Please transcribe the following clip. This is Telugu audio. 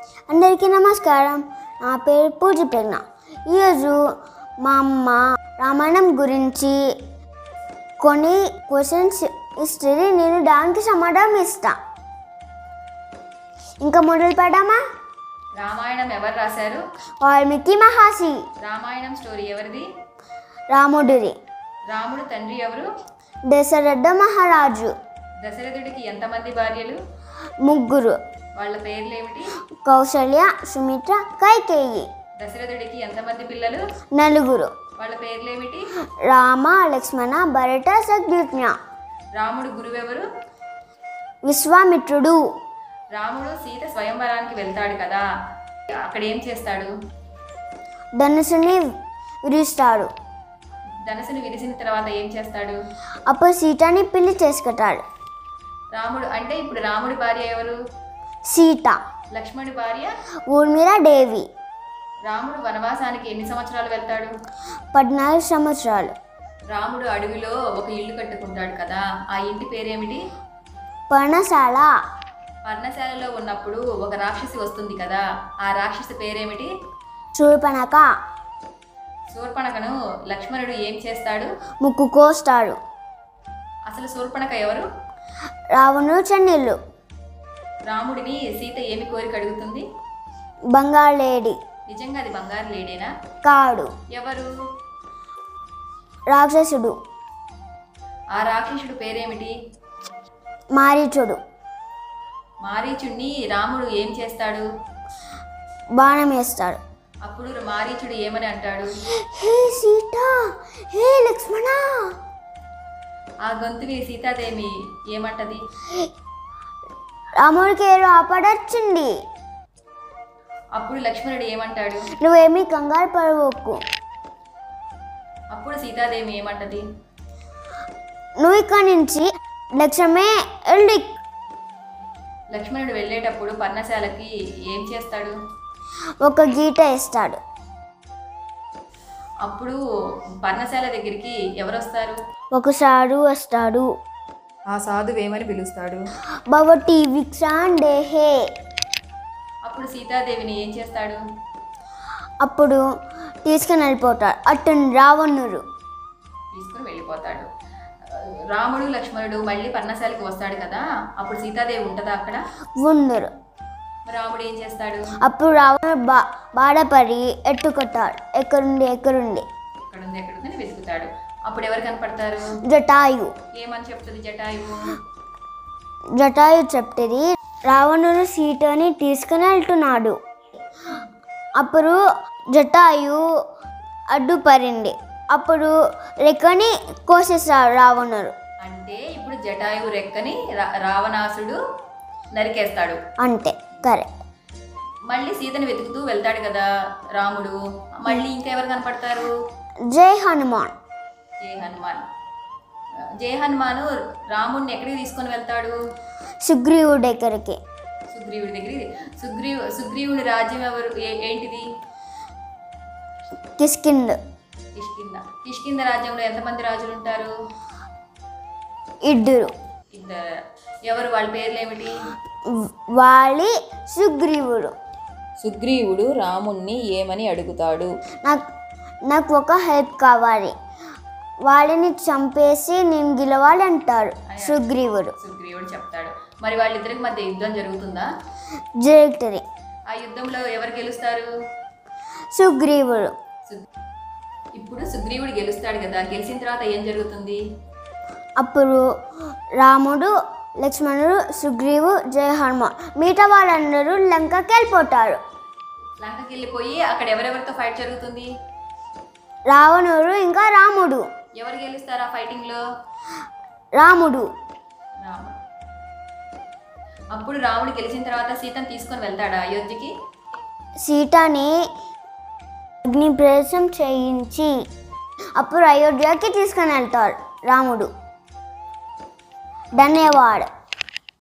అందరికీ నమస్కారం నా పేరు పూజ పెన్న ఈరోజు మా అమ్మ రామాయణం గురించి కొన్ని క్వశ్చన్స్ ఇస్తుంది నేను దానికి సమాధానం ఇస్తా ఇంకా మొదలు పెడమా రామాయణం ఎవరు రాశారు వాల్మీకి మహాసి రామాయణం స్టోరీ ఎవరిది రాముడిది రాముడు తండ్రి ఎవరు దశరథ మహారాజు దశరథుడికి ఎంతమంది భార్యలు ముగ్గురు వాళ్ళ పేర్లేమిటి కౌసల్య సుమిత్ర కైకేయి దశరథుడికి ఎంతమంది పిల్లలు నలుగురు వాళ్ళ పేర్లేమిటి రామ లక్ష్మణ భరత శత్రుఘ్న రాముడు గురువెవరు విశ్వామిత్రుడు రాముడు సీత స్వయంవరానికి వెళ్తాడు కదా అక్కడ ఏం చేస్తాడు ధనుసుని విరుస్తాడు ధనసును విరిసిన తర్వాత ఏం చేస్తాడు అప్పుడు సీతని పెళ్లి చేసుకుంటాడు రాముడు అంటే ఇప్పుడు రాముడి భార్య ఎవరు సీత లక్ష్మణుడి భార్య ఊర్మిళ దేవి రాముడు వనవాసానికి ఎన్ని సంవత్సరాలు వెళ్తాడు పద్నాలుగు సంవత్సరాలు రాముడు అడవిలో ఒక ఇల్లు కట్టుకుంటాడు కదా ఆ ఇంటి పేరేమిటి పర్ణశాల పర్ణశాలలో ఉన్నప్పుడు ఒక రాక్షసి వస్తుంది కదా ఆ రాక్షసి పేరేమిటి శూర్పణక శూర్పణకను లక్ష్మణుడు ఏం చేస్తాడు ముక్కు కోస్తాడు అసలు శూర్పణక ఎవరు రావణుడు చెన్నెళ్ళు రాముడిని సీత ఏమి కోరిక అడుగుతుంది బంగారు లేడి నిజంగా అది బంగారు లేడేనా కాడు ఎవరు రాక్షసుడు ఆ రాక్షసుడు పేరేమిటి మారీచుడు మారీచుడిని రాముడు ఏం చేస్తాడు బాణం వేస్తాడు అప్పుడు మారీచుడు ఏమని అంటాడు హే సీత హే లక్ష్మణ ఆ గొంతుని సీతాదేవి ఏమంటది రాముడికి ఏదో ఆపడొచ్చింది అప్పుడు లక్ష్మణుడు ఏమంటాడు నువ్వేమీ కంగారు పడవకు అప్పుడు సీతాదేవి ఏమంటది నువ్వు ఇక్కడి నుంచి లక్ష్యమే వెళ్ళి లక్ష్మణుడు వెళ్ళేటప్పుడు పర్ణశాలకి ఏం చేస్తాడు ఒక గీత వేస్తాడు అప్పుడు పర్ణశాల దగ్గరికి ఎవరు వస్తారు ఒకసారి వస్తాడు ఆ సాధువు ఏమని పిలుస్తాడు భవతి విక్షాన్ దేహే అప్పుడు సీతాదేవిని ఏం చేస్తాడు అప్పుడు తీసుకుని వెళ్ళిపోతాడు అతను రావణుడు తీసుకుని వెళ్ళిపోతాడు రాముడు లక్ష్మణుడు మళ్ళీ పర్ణశాలకి వస్తాడు కదా అప్పుడు సీతాదేవి ఉంటుందా అక్కడ ఉందరు మరి రాముడు ఏం చేస్తాడు అప్పుడు రావణుడు బా బాధపడి ఎట్టుకొట్టాడు ఎక్కడుండి ఎక్కడుండి ఇక్కడ ఉంది ఎక్కడ ఉందని వెతుకుతాడు అప్పుడు ఎవరు కనపడతారు జటాయు ఏమని చెప్తుంది జటాయువు జటాయు చెప్తుంది రావణుడు సీతని తీసుకుని వెళ్తున్నాడు అప్పుడు జటాయు అడ్డుపడింది అప్పుడు రెక్కని కోసేస్తాడు రావణుడు అంటే ఇప్పుడు జటాయువు రెక్కని రా- రావణాసుడు నరికేస్తాడు అంతే కరెక్ట్ మళ్ళీ సీతని వెతుకుతూ వెళ్తాడు కదా రాముడు మళ్ళీ ఇంకెవరు కనపడతారు జై హనుమాన్ జై హనుమాన్ జై హనుమాను రాముడిని ఎక్కడికి తీసుకొని వెళ్తాడు సుగ్రీవుడి దగ్గరికి సుగ్రీవుడి దగ్గరికి సుగ్రీవు సుగ్రీవుడి రాజ్యం ఎవరు ఏ- ఏంటిది కిష్కింద్ కిష్కింద కిష్కింద రాజ్యంలో ఎంతమంది రాజులు ఉంటారు ఇద్దరు ఇద్దరు ఎవరు వాళ్ళ పేర్లు ఏమిటి వాలి సుగ్రీవుడు సుగ్రీవుడు రాముణ్ణి ఏమని అడుగుతాడు నాకు నాకు ఒక హెల్ప్ కావాలి వాళ్ళని చంపేసి నేను గెలవాలి అంటారు సుగ్రీవుడు సుగ్రీవుడు చెప్తాడు మరి వాళ్ళిద్దరికి మధ్య యుద్ధం జరుగుతుందా జరుగుతుంది ఆ యుద్ధంలో ఎవరు గెలుస్తారు సుగ్రీవుడు సు- ఇప్పుడు సుగ్రీవుడు గెలుస్తాడు కదా గెలిచిన తర్వాత ఏం జరుగుతుంది అప్పుడు రాముడు లక్ష్మణుడు సుగ్రీవు జయ హనుమాన్ మిగతా వాళ్ళందరూ లంకకి వెళ్ళిపోతారు లంకకి వెళ్ళిపోయి అక్కడ ఎవరెవరితో ఫైట్ జరుగుతుంది రావణుడు ఇంకా రాముడు ఎవరు గెలుస్తారు ఆ ఫైటింగ్లో రాముడు రాముడు అప్పుడు రాముడు గెలిచిన తర్వాత సీతను తీసుకొని వెళ్తాడా అయోధ్యకి సీతని అగ్ని ప్రవేశం చేయించి అప్పుడు అయోధ్యకి తీసుకొని వెళ్తారు రాముడు ధన్యవాడ్